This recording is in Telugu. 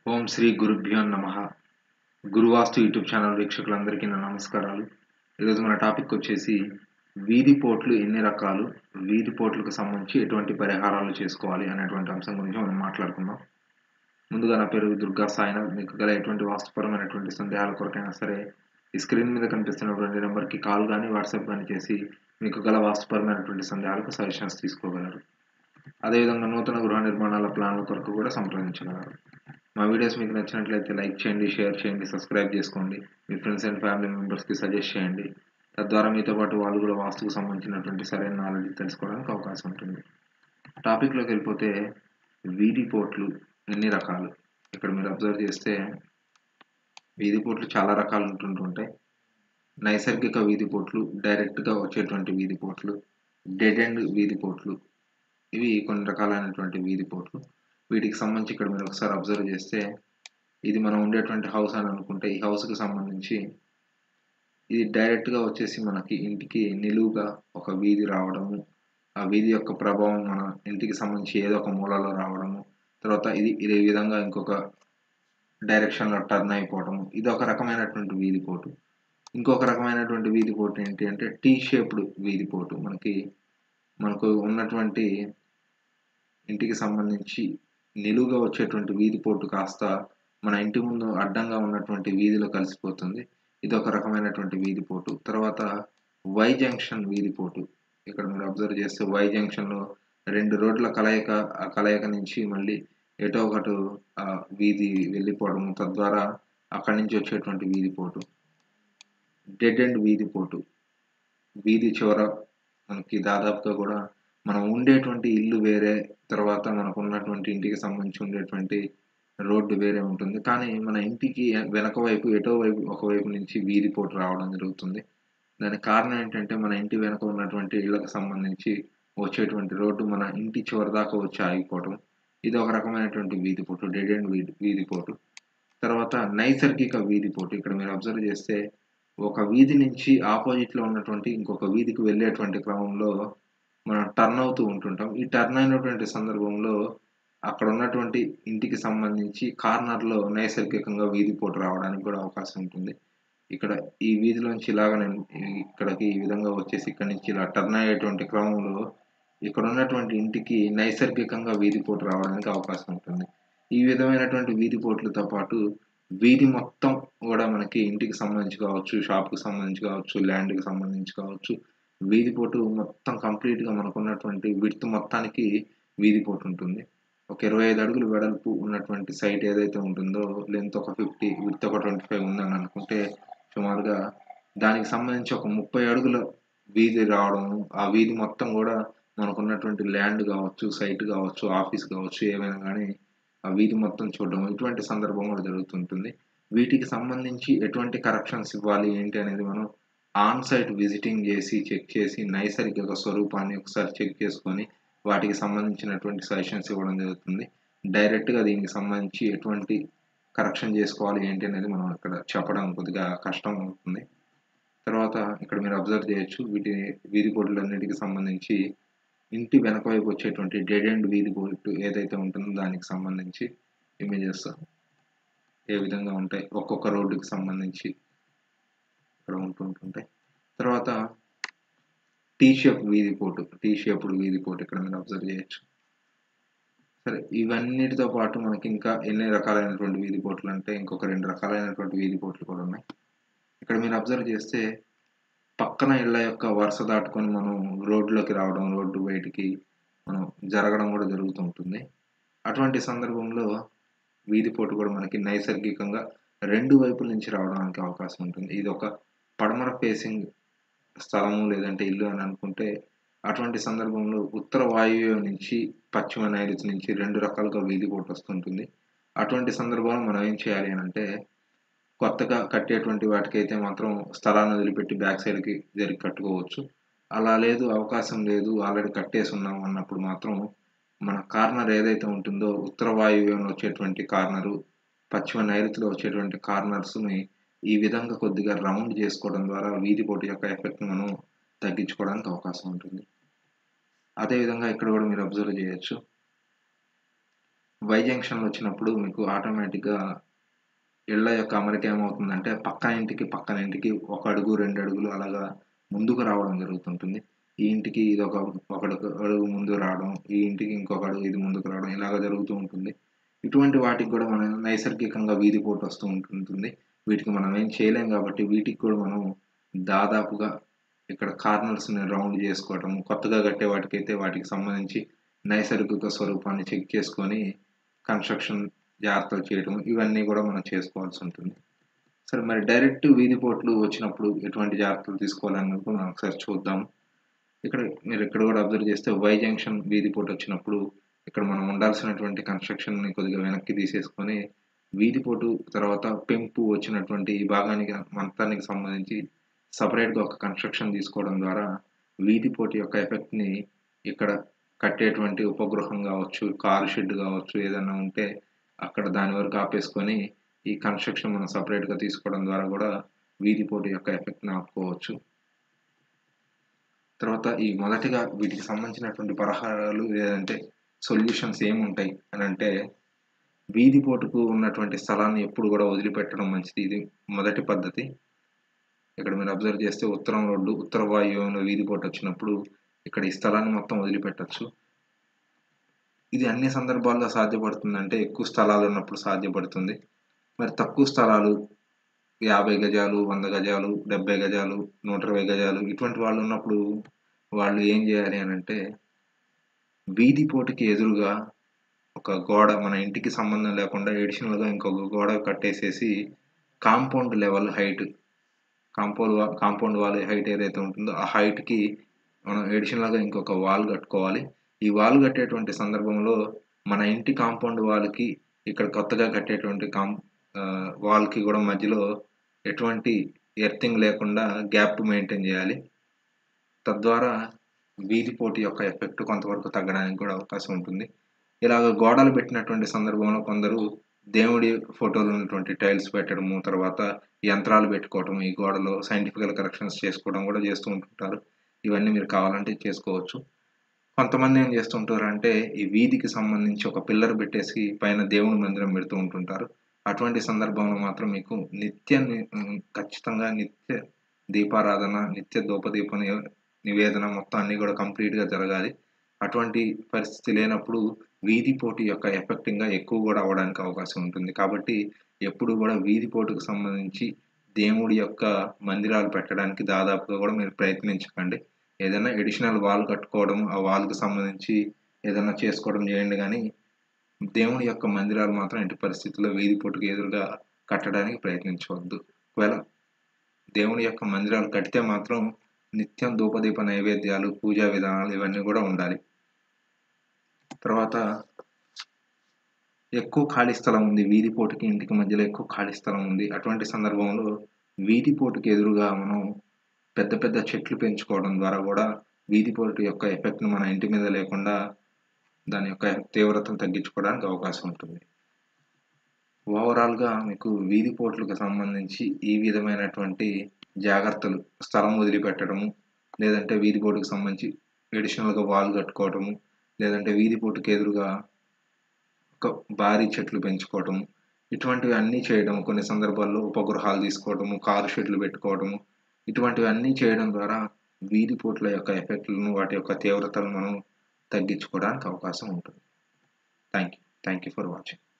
ఓం శ్రీ గురుభ్యో నమ గురువాస్తు యూట్యూబ్ ఛానల్ వీక్షకులందరికీ నా నమస్కారాలు ఈరోజు మన టాపిక్ వచ్చేసి వీధి పోట్లు ఎన్ని రకాలు వీధి పోట్లకు సంబంధించి ఎటువంటి పరిహారాలు చేసుకోవాలి అనేటువంటి అంశం గురించి మనం మాట్లాడుకుందాం ముందుగా నా పేరు దుర్గా సాయినాథ్ మీకు గల ఎటువంటి వాస్తుపరమైనటువంటి సందేహాల కొరకైనా సరే ఈ స్క్రీన్ మీద కనిపిస్తున్నటువంటి నెంబర్కి కాల్ కానీ వాట్సాప్ కానీ చేసి మీకు గల వాస్తుపరమైనటువంటి సందేహాలకు సజెషన్స్ తీసుకోగలరు అదేవిధంగా నూతన గృహ నిర్మాణాల ప్లాన్ల కొరకు కూడా సంప్రదించగలరు మా వీడియోస్ మీకు నచ్చినట్లయితే లైక్ చేయండి షేర్ చేయండి సబ్స్క్రైబ్ చేసుకోండి మీ ఫ్రెండ్స్ అండ్ ఫ్యామిలీ మెంబర్స్కి సజెస్ట్ చేయండి తద్వారా మీతో పాటు వాళ్ళు కూడా వాస్తుకు సంబంధించినటువంటి సరైన నాలెడ్జ్ తెలుసుకోవడానికి అవకాశం ఉంటుంది టాపిక్లోకి వెళ్ళిపోతే వీధి పోట్లు ఎన్ని రకాలు ఇక్కడ మీరు అబ్జర్వ్ చేస్తే వీధి పోట్లు చాలా రకాలు ఉంటుంటుంటాయి నైసర్గిక వీధి పోట్లు డైరెక్ట్గా వచ్చేటువంటి వీధి పోట్లు డెడ్ ఎండ్ వీధి పోట్లు ఇవి కొన్ని రకాలైనటువంటి వీధి పోట్లు వీటికి సంబంధించి ఇక్కడ మీరు ఒకసారి అబ్జర్వ్ చేస్తే ఇది మనం ఉండేటువంటి హౌస్ అని అనుకుంటే ఈ హౌస్కి సంబంధించి ఇది డైరెక్ట్గా వచ్చేసి మనకి ఇంటికి నిలువుగా ఒక వీధి రావడము ఆ వీధి యొక్క ప్రభావం మన ఇంటికి సంబంధించి ఏదో ఒక మూలలో రావడము తర్వాత ఇది ఇదే విధంగా ఇంకొక డైరెక్షన్లో టర్న్ అయిపోవడము ఇది ఒక రకమైనటువంటి వీధి పోటు ఇంకొక రకమైనటువంటి వీధి పోటు ఏంటి అంటే టీ షేప్డ్ వీధి పోటు మనకి మనకు ఉన్నటువంటి ఇంటికి సంబంధించి నిలువుగా వచ్చేటువంటి వీధి పోటు కాస్త మన ఇంటి ముందు అడ్డంగా ఉన్నటువంటి వీధిలో కలిసిపోతుంది ఇది ఒక రకమైనటువంటి వీధి పోటు తర్వాత వై జంక్షన్ వీధి పోటు ఇక్కడ మీరు అబ్జర్వ్ చేస్తే వై జంక్షన్లో రెండు రోడ్ల కలయిక ఆ కలయిక నుంచి మళ్ళీ ఎటో ఒకటి ఆ వీధి వెళ్ళిపోవడం తద్వారా అక్కడి నుంచి వచ్చేటువంటి వీధి పోటు డెడ్ ఎండ్ వీధి పోటు వీధి చివర మనకి దాదాపుగా కూడా మనం ఉండేటువంటి ఇల్లు వేరే తర్వాత మనకు ఉన్నటువంటి ఇంటికి సంబంధించి ఉండేటువంటి రోడ్డు వేరే ఉంటుంది కానీ మన ఇంటికి వెనక వైపు ఎటో వైపు ఒకవైపు నుంచి వీధి పోటు రావడం జరుగుతుంది దానికి కారణం ఏంటంటే మన ఇంటి వెనక ఉన్నటువంటి ఇళ్ళకి సంబంధించి వచ్చేటువంటి రోడ్డు మన ఇంటి చివరి దాకా వచ్చి ఆగిపోవడం ఇది ఒక రకమైనటువంటి వీధి పోటు డెడ్ ఎండ్ వీధి వీధి పోటు తర్వాత నైసర్గిక వీధి పోటు ఇక్కడ మీరు అబ్జర్వ్ చేస్తే ఒక వీధి నుంచి ఆపోజిట్లో ఉన్నటువంటి ఇంకొక వీధికి వెళ్ళేటువంటి క్రమంలో మనం టర్న్ అవుతూ ఉంటుంటాం ఈ టర్న్ అయినటువంటి సందర్భంలో అక్కడ ఉన్నటువంటి ఇంటికి సంబంధించి కార్నర్లో నైసర్గికంగా వీధి పోటు రావడానికి కూడా అవకాశం ఉంటుంది ఇక్కడ ఈ వీధిలోంచి ఇలాగ నేను ఇక్కడికి ఈ విధంగా వచ్చేసి ఇక్కడ నుంచి ఇలా టర్న్ అయ్యేటువంటి క్రమంలో ఇక్కడ ఉన్నటువంటి ఇంటికి నైసర్గికంగా వీధి పోటు రావడానికి అవకాశం ఉంటుంది ఈ విధమైనటువంటి వీధి పోట్లతో పాటు వీధి మొత్తం కూడా మనకి ఇంటికి సంబంధించి కావచ్చు షాప్కి సంబంధించి కావచ్చు ల్యాండ్కి సంబంధించి కావచ్చు వీధి పోటు మొత్తం కంప్లీట్గా మనకు ఉన్నటువంటి విడ్త్ మొత్తానికి వీధి పోటు ఉంటుంది ఒక ఇరవై ఐదు అడుగులు వెడల్పు ఉన్నటువంటి సైట్ ఏదైతే ఉంటుందో లెంత్ ఒక ఫిఫ్టీ విడ్త్ ఒక ట్వంటీ ఫైవ్ ఉందని అనుకుంటే సుమారుగా దానికి సంబంధించి ఒక ముప్పై అడుగుల వీధి రావడం ఆ వీధి మొత్తం కూడా మనకున్నటువంటి ల్యాండ్ కావచ్చు సైట్ కావచ్చు ఆఫీస్ కావచ్చు ఏమైనా కానీ ఆ వీధి మొత్తం చూడడం ఇటువంటి సందర్భం కూడా జరుగుతుంటుంది వీటికి సంబంధించి ఎటువంటి కరెక్షన్స్ ఇవ్వాలి ఏంటి అనేది మనం ఆన్ సైట్ విజిటింగ్ చేసి చెక్ చేసి నైసర్గిక స్వరూపాన్ని ఒకసారి చెక్ చేసుకొని వాటికి సంబంధించినటువంటి సజెషన్స్ ఇవ్వడం జరుగుతుంది డైరెక్ట్గా దీనికి సంబంధించి ఎటువంటి కరెక్షన్ చేసుకోవాలి ఏంటి అనేది మనం ఇక్కడ చెప్పడం కొద్దిగా కష్టం అవుతుంది తర్వాత ఇక్కడ మీరు అబ్జర్వ్ చేయొచ్చు వీటి వీధి పోటులన్నిటికి సంబంధించి ఇంటి వెనక వైపు వచ్చేటువంటి డెడ్ ఎండ్ వీధి పోటు ఏదైతే ఉంటుందో దానికి సంబంధించి ఇమేజెస్ ఏ విధంగా ఉంటాయి ఒక్కొక్క రోడ్డుకి సంబంధించి ఇక్కడ ఉంటుంటుంటాయి తర్వాత టీ షేప్ వీధి పోటు టీ షేప్డ్ వీధి పోటు ఇక్కడ మీరు అబ్జర్వ్ చేయొచ్చు సరే ఇవన్నిటితో పాటు మనకి ఇంకా ఎన్ని రకాలైనటువంటి వీధి పోట్లు అంటే ఇంకొక రెండు రకాలైనటువంటి వీధి పోట్లు కూడా ఉన్నాయి ఇక్కడ మీరు అబ్జర్వ్ చేస్తే పక్కన ఇళ్ళ యొక్క వరుస దాటుకొని మనం రోడ్లోకి రావడం రోడ్డు బయటికి మనం జరగడం కూడా జరుగుతూ ఉంటుంది అటువంటి సందర్భంలో వీధి పోటు కూడా మనకి నైసర్గికంగా రెండు వైపుల నుంచి రావడానికి అవకాశం ఉంటుంది ఇది ఒక పడమర ఫేసింగ్ స్థలము లేదంటే ఇల్లు అని అనుకుంటే అటువంటి సందర్భంలో ఉత్తర వాయువ్యం నుంచి పశ్చిమ నైరుతి నుంచి రెండు రకాలుగా వీధి పోటు వస్తుంటుంది అటువంటి సందర్భంలో మనం ఏం చేయాలి అని అంటే కొత్తగా కట్టేటువంటి వాటికైతే మాత్రం స్థలాన్ని వదిలిపెట్టి బ్యాక్ సైడ్కి జరిగి కట్టుకోవచ్చు అలా లేదు అవకాశం లేదు ఆల్రెడీ కట్టేసి ఉన్నాం అన్నప్పుడు మాత్రం మన కార్నర్ ఏదైతే ఉంటుందో ఉత్తర వాయువ్యంలో వచ్చేటువంటి కార్నరు పశ్చిమ నైరుతిలో వచ్చేటువంటి కార్నర్స్ని ఈ విధంగా కొద్దిగా రౌండ్ చేసుకోవడం ద్వారా వీధి పోటీ యొక్క ఎఫెక్ట్ మనం తగ్గించుకోవడానికి అవకాశం ఉంటుంది అదేవిధంగా ఇక్కడ కూడా మీరు అబ్జర్వ్ చేయొచ్చు వై జంక్షన్ వచ్చినప్పుడు మీకు ఆటోమేటిక్‌గా ఇళ్ళ యొక్క అమరిక ఏమవుతుందంటే పక్క ఇంటికి, పక్కన ఇంటికి ఒక అడుగు, 2 అడుగులు అలాగా ముందుకు రావడం జరుగుతుంటుంది. ఈ ఇంటికి ఇదొక ఒకడుగు అడుగు ముందుకు రావడం, ఈ ఇంటికి ఇంకొక అడుగు ఇది ముందుకు రావడం ఇలాగ జరుగుతూ ఉంటుంది. ఇటువంటి వాటికి గూడా మనం నైసర్గికంగా వీధిపోటు వస్తూ ఉంటుంటుంది. వీటికి మనం ఏం చేయలేం గాబట్టి వీటికి కూడా మనం దాదాపుగా ఇక్కడ కార్నర్స్‌ని రౌండ్ జేసుకోవటం, కొత్తగా కట్టే వాటికైతే వాటికి సంబంధించి నైసర్గిక స్వరూపాన్ని చెక్ చేసుకొని కన్‌స్ట్రక్షన్ జాగ్రత్తలు చేయడం ఇవన్నీ గూడా మనం చేసుకోవాల్సుంటుంది. సరే మరి డైరెక్ట్ వీధిపోట్లు వచ్చినప్పుడు ఎటువంటి జాగ్రత్తలు తీసుకోవాలన్నది కూడా మనం ఒకసారి చూద్దాం. ఇక్కడ మీరు ఇక్కడ గూడా అబ్జర్వ్ చేస్తే వై జంక్షన్ వీధిపోటు వచ్చినప్పుడు ఇక్కడ మనం ఉండాల్సినటువంటి కన్‌స్ట్రక్షన్‌ని కొద్దిగా వెనక్కి తీసేసుకొని వీధిపోటు తర్వాత పెంపు వచ్చినటువంటి ఈ భాగానికి మొత్తానికి సంబంధించి సెపరేట్‌గా ఒక కన్‌స్ట్రక్షన్ తీసుకోవడం ద్వారా వీధిపోటు యొక్క ఎఫెక్ట్‌ని ఇక్కడ కట్టేటువంటి ఉపగృహం గావచ్చు, కారు షెడ్ గావచ్చు ఏదన్నా ఉంటే అక్కడ దాని వరకు ఆపేసుకొని ఈ కన్‌స్ట్రక్షన్ మనం సెపరేట్‌గా తీసుకోవడం ద్వారా గూడా వీధిపోటు యొక్క ఎఫెక్ట్‌ని ఆపుకోవచ్చు. తర్వాత ఈ మొదటిగా వీటికి సంబంధించినటువంటి పరిహారాలు లేదంటే సొల్యూషన్స్ ఏముంటాయి అనంటే వీధిపోటుకు ఉన్నటువంటి స్థలాన్ని ఎప్పుడు గూడా వదిలిపెట్టడం మంచిది. ఇది మొదటి పద్ధతి. ఇక్కడ మీరు అబ్జర్వ్ చేస్తే ఉత్తరం రోడ్డు, ఉత్తర వాయువ్యంలో వీధిపోటు వచ్చినప్పుడు ఇక్కడ ఈ స్థలాన్ని మొత్తం వదిలిపెట్టొచ్చు. ఇది అన్ని సందర్భాల్లో సాధ్యపడుతుందంటే ఎక్కువ స్థలాలు ఉన్నప్పుడు సాధ్యపడుతుంది. మరి తక్కువ స్థలాలు 50 గజాలు, 100 గజాలు, 70 గజాలు, 120 గజాలు ఇటువంటి వాళ్ళు ఉన్నప్పుడు వాళ్ళు ఏం జేయాలి అనంటే వీధిపోటుకి ఎదురుగా ఒక గోడ మన ఇంటికి సంబంధం లేకుండా అడిషనల్‌గా ఇంకొక గోడ కట్టేసేసి కాంపౌండ్ లెవెల్ హైట్ కాంపౌండ్ వా కాంపౌండ్ వాల్ హైట్ ఏదైతే ఉంటుందో ఆ హైట్‌కి మనం అడిషనల్‌గా ఇంకొక వాల్ కట్టుకోవాలి. ఈ వాల్ కట్టేటువంటి సందర్భంలో మన ఇంటి కాంపౌండ్ వాల్‌కి ఇక్కడ కొత్తగా కట్టేటువంటి కాం ఆహ్, వాల్‌కి గూడా మధ్యలో ఎటువంటి ఎర్తింగ్ లేకుండా గ్యాప్ మెయింటైన్ జేయాలి. తద్వారా వీధిపోటు యొక్క ఎఫెక్ట్ కొంతవరకు తగ్గడానికి కూడా అవకాశం ఉంటుంది. ఇలాగ గోడలు పెట్టినటువంటి సందర్భంలో కొందరు దేవుడి ఫోటోలు ఉన్నటువంటి టైల్స్ పెట్టడము, తర్వాత యంత్రాలు పెట్టుకోవటం, ఈ గోడలో సైంటిఫికల్ కరెక్షన్స్ చేసుకోవడం గూడా చేస్తూ ఉంటుంటారు. ఇవన్నీ మీరు కావాలంటే చేసుకోవచ్చు. కొంతమంది ఏం చేస్తుంటారంటే ఈ వీధికి సంబంధించి ఒక పిల్లర్ పెట్టేసి పైన దేవుడి మందిరం పెడుతూ ఉంటుంటారు. అటువంటి సందర్భంలో మాత్రం మీకు నిత్య ని హ్మ్, ఖచ్చితంగా నిత్య దీపారాధన, నిత్య ధూపదీప ని నివేదన మొత్తం అన్నీ గూడా కంప్లీట్‌గా జరగాలి. అటువంటి పరిస్థితి లేనప్పుడు వీధిపోటు యొక్క ఎఫెక్టింగ్‌గా ఎక్కువ గూడా అవ్వడానికి అవకాశం ఉంటుంది. కాబట్టి ఎప్పుడు గూడా వీధిపోటుకు సంబంధించి దేవుడి యొక్క మందిరాలు పెట్టడానికి దాదాపుగా గూడా మీరు ప్రయత్నించకండి. ఏదైనా అడిషనల్ వాల్ కట్టుకోవడం, ఆ వాల్‌కి సంబంధించి ఏదన్నా చేసుకోవడం జేయండి గానీ దేవుడి యొక్క మందిరాలు మాత్రం ఎట్టి పరిస్థితుల్లో వీధిపోటుకు ఎదురుగా కట్టడానికి ప్రయత్నించవద్దు. ఒకవేళ దేవుడి యొక్క మందిరాలు కడితే మాత్రం నిత్యం ధూపదీప నైవేద్యాలు, పూజా విధానాలు ఇవన్నీ గూడా ఉండాలి. తర్వాత ఎక్కువ ఖాళీ స్థలం ఉంది. వీధిపోటుకి, ఇంటికి మధ్యలో ఎక్కువ ఖాళీ స్థలం ఉంది. అటువంటి సందర్భంలో వీధిపోటుకి ఎదురుగా మనం పెద్ద పెద్ద చెట్లు పెంచుకోవడం ద్వారా గూడా వీధిపోటు యొక్క ఎఫెక్ట్‌ని మన ఇంటి మీద లేకుండా దాని యొక్క తీవ్రతను తగ్గించుకోవడానికి అవకాశం ఉంటుంది. ఓవరాల్‌గా మీకు వీధిపోట్లకు సంబంధించి ఈ విధమైనటువంటి జాగ్రత్తలు స్థలం వదిలిపెట్టడము, లేదంటే వీధిపోటుకు సంబంధించి అడిషనల్‌గా వాల్ కట్టుకోవటము, లేదంటే వీధిపోటుకి ఎదురుగా ఒక భారీ చెట్లు పెంచుకోవటము, ఇటువంటివి అన్నీ చేయడం కొన్ని సందర్భాల్లో ఉపగృహాలు తీసుకోవడము, కారు షెడ్‌లు పెట్టుకోవడము, ఇటువంటివన్నీ చేయడం ద్వారా వీధిపోట్ల యొక్క ఎఫెక్ట్‌లను వాటి యొక్క తీవ్రతను మనం తగ్గించుకోవడానికి అవకాశం ఉంటుంది. Thank you. Thank you for watching.